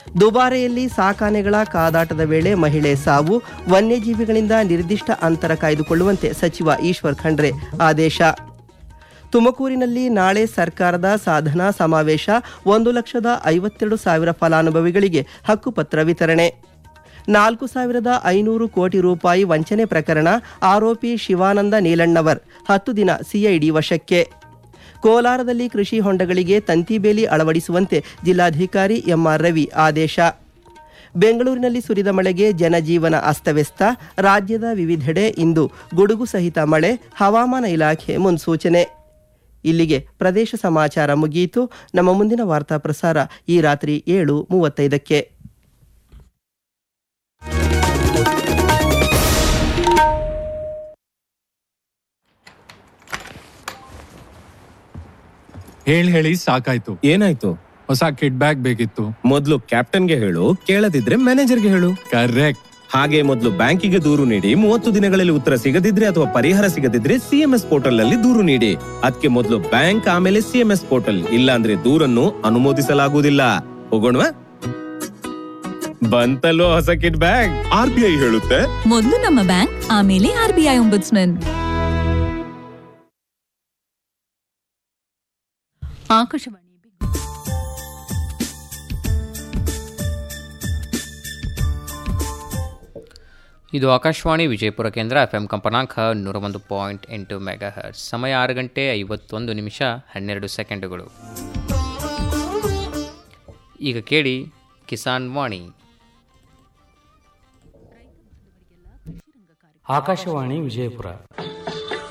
ದುಬಾರೆಯಲ್ಲಿ ಸಾಕಾನೆಗಳ ಕಾದಾಟದ ವೇಳೆ ಮಹಿಳೆ ಸಾವು ವನ್ಯಜೀವಿಗಳಿಂದ ನಿರ್ದಿಷ್ಟ ಅಂತರ ಕಾಯ್ದುಕೊಳ್ಳುವಂತೆ ಸಚಿವ ಈಶ್ವರ್ ಖಂಡ್ರೆ ಆದೇಶ ತುಮಕೂರಿನಲ್ಲಿ ನಾಳೆ ಸರ್ಕಾರದ ಸಾಧನಾ ಸಮಾವೇಶ ಒಂದು ಲಕ್ಷದ ಐವತ್ತೆರಡು ಸಾವಿರ ಫಲಾನುಭವಿಗಳಿಗೆ ಹಕ್ಕುಪತ್ರ ವಿತರಣೆ ನಾಲ್ಕು ಸಾವಿರದ ಐನೂರು ಕೋಟಿ ರೂಪಾಯಿ ವಂಚನೆ ಪ್ರಕರಣ ಆರೋಪಿ ಶಿವಾನಂದ ನೀಲಣ್ಣವರ್ ಹತ್ತು ದಿನ ಸಿಐಡಿ ವಶಕ್ಕೆ ಕೋಲಾರದಲ್ಲಿ ಕೃಷಿ ಹೊಂಡಗಳಿಗೆ ತಂತಿಬೇಲಿ ಅಳವಡಿಸುವಂತೆ ಜಿಲ್ಲಾಧಿಕಾರಿ ಎಂಆರ್ ರವಿ ಆದೇಶ ಬೆಂಗಳೂರಿನಲ್ಲಿ ಸುರಿದ ಮಳೆಗೆ ಜನಜೀವನ ಅಸ್ತವ್ಯಸ್ತ ರಾಜ್ಯದ ವಿವಿಧೆಡೆ ಇಂದು ಗುಡುಗು ಸಹಿತ ಮಳೆ ಹವಾಮಾನ ಇಲಾಖೆ ಮುನ್ಸೂಚನೆ ಇಲ್ಲಿಗೆ ಪ್ರದೇಶ ಸಮಾಚಾರ ಮುಗಿಯಿತು ನಮ್ಮ ಮುಂದಿನ ವಾರ್ತಾ ಪ್ರಸಾರ ಈ ರಾತ್ರಿ ಏಳು ಮೂವತ್ತೈದಕ್ಕೆ ಹೇಳಿ ಹೇಳಿ ಸಾಕಾಯ್ತು ಏನಾಯ್ತು ಹೊಸ ಕಿಡ್ ಬ್ಯಾಗ್ ಬೇಕಿತ್ತು ಮೊದ್ಲು ಕ್ಯಾಪ್ಟನ್ಗೆ ಹೇಳು ಕೇಳದಿದ್ರೆ ಮ್ಯಾನೇಜರ್ಗೆ ಹೇಳು ಕರೆಕ್ಟ್ ಹಾಗೆ ಮೊದಲು ಬ್ಯಾಂಕಿಗೆ ದೂರು ನೀಡಿ ಮೂವತ್ತು ದಿನಗಳಲ್ಲಿ ಉತ್ತರ ಸಿಗದಿದ್ರೆ ಅಥವಾ ಪರಿಹಾರ ಸಿಗದಿದ್ರೆ ಸಿಎಂಎಸ್ ಪೋರ್ಟಲ್ ನಲ್ಲಿ ದೂರು ನೀಡಿ ಅದಕ್ಕೆ ಮೊದಲು ಬ್ಯಾಂಕ್ ಆಮೇಲೆ ಸಿಎಂಎಸ್ ಪೋರ್ಟಲ್ ಇಲ್ಲ ಅಂದ್ರೆ ದೂರನ್ನು ಅನುಮೋದಿಸಲಾಗುವುದಿಲ್ಲ ಹೋಗೋಣವಾ ಬಂತಲ್ಲೋ ಹೊಸ kit bag R B I ಹೇಳುತ್ತೆ ಮೊದಲು ನಮ್ಮ ಬ್ಯಾಂಕ್ ಆಮೇಲೆ R B I ombudsman Akashvani ಇದು ಆಕಾಶವಾಣಿ ವಿಜಯಪುರ ಕೇಂದ್ರ ಎಫ್ ಎಂ ಕಂಪನಾಂಕ ನೂರ ಒಂದು ಪಾಯಿಂಟ್ ಎಂಟು ಮೆಗಾ ಹರ್ಟ್ಸ್ ಸಮಯ ಆರು ಗಂಟೆ ಐವತ್ತೊಂದು ನಿಮಿಷ ಹನ್ನೆರಡು ಸೆಕೆಂಡುಗಳು ಈಗ ಕೇಳಿ ಕಿಸಾನ್ ವಾಣಿ ಆಕಾಶವಾಣಿ ವಿಜಯಪುರ